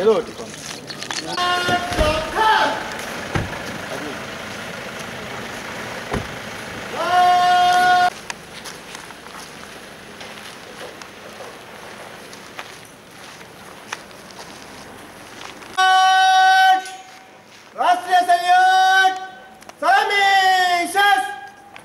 ఏదో ఒకటి రాష్ట్రీయ సల్యూట్ సలామీషస్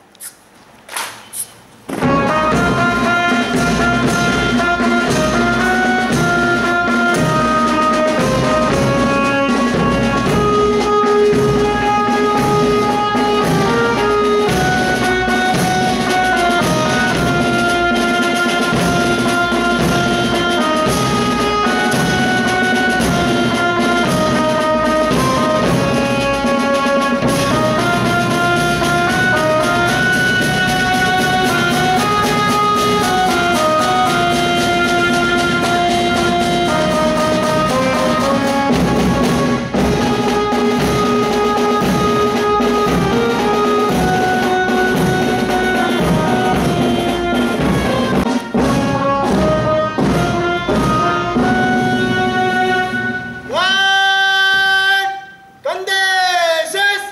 One, conditions.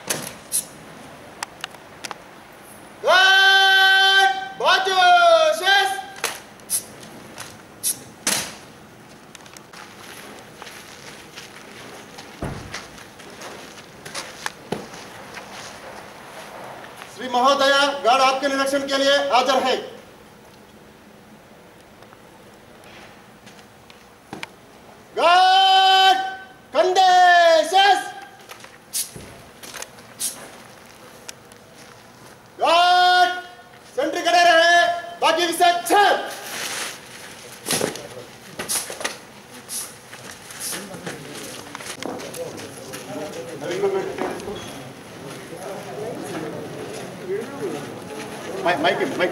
One, Bajushes. Shri महोदया गार्ड आपके निरीक्षण के लिए हाजिर है गार्ड कंडेसेस गार्ड सेंट्री खड़े रहे बाकी विषय छह మైక్ మైక్ మైక్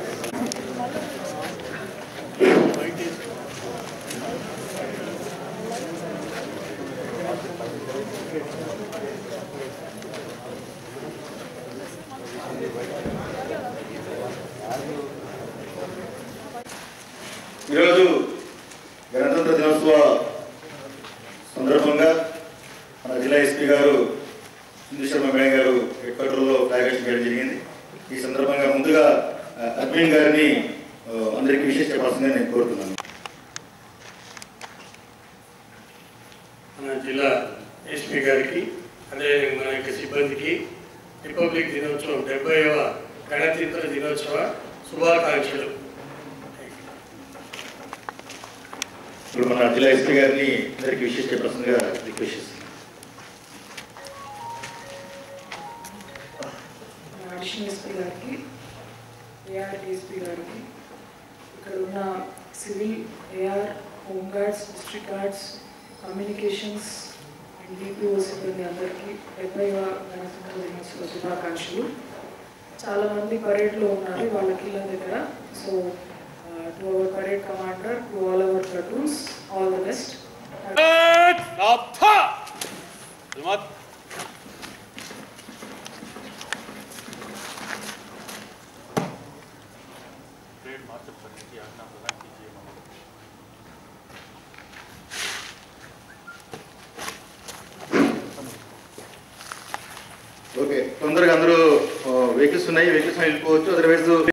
ఈరోజు గణతంత్ర దినోత్సవ సందర్భంగా మన జిల్లా ఎస్పీ గారు సింధు శర్మ మేడం గారు హెడ్ క్వార్టర్లో ఫ్లాగ్ చేయడం జరిగింది ఈ సందర్భంగా ముందుగా ఆ, అడ్మిన్ గారిని ఆ, అందరికీ విశేష చెప్పాల్సిందిగా నేను కోరుతున్నాను మన జిల్లా ఎస్పీ గారికి అదేవిధంగా మన యొక్క సిబ్బందికి రిపబ్లిక్ దినోత్సవం డెబ్బైవ గణతంత్ర దినోత్సవ శుభాకాంక్షలు ఇప్పుడు మన జిల్లా ఎస్పీ గారిని అందరికీ విశేష చెప్పాల్సిందిగా రిక్వెస్ట్ చేస్తున్నాను అడిషనల్ ఎస్పీ గారికి ఏఆర్ డిఎస్పీ గారికి ఇక్కడ ఉన్న civil AR home guards district guards communications and DPO సిబ్బంది అందరికీ డెబ్బైవ గణతంత్ర దినోత్సవ శుభాకాంక్షలు చాలామంది పరేడ్లో ఉన్నారు వాళ్ళ ఇళ్ళ దగ్గర so to our parade commander to all our platoons all the best okay తొందరగా అందరూ వెహికల్స్ ఉన్నాయి వెహికల్స్ వెళ్ళిపోవచ్చు అదర్వైజ్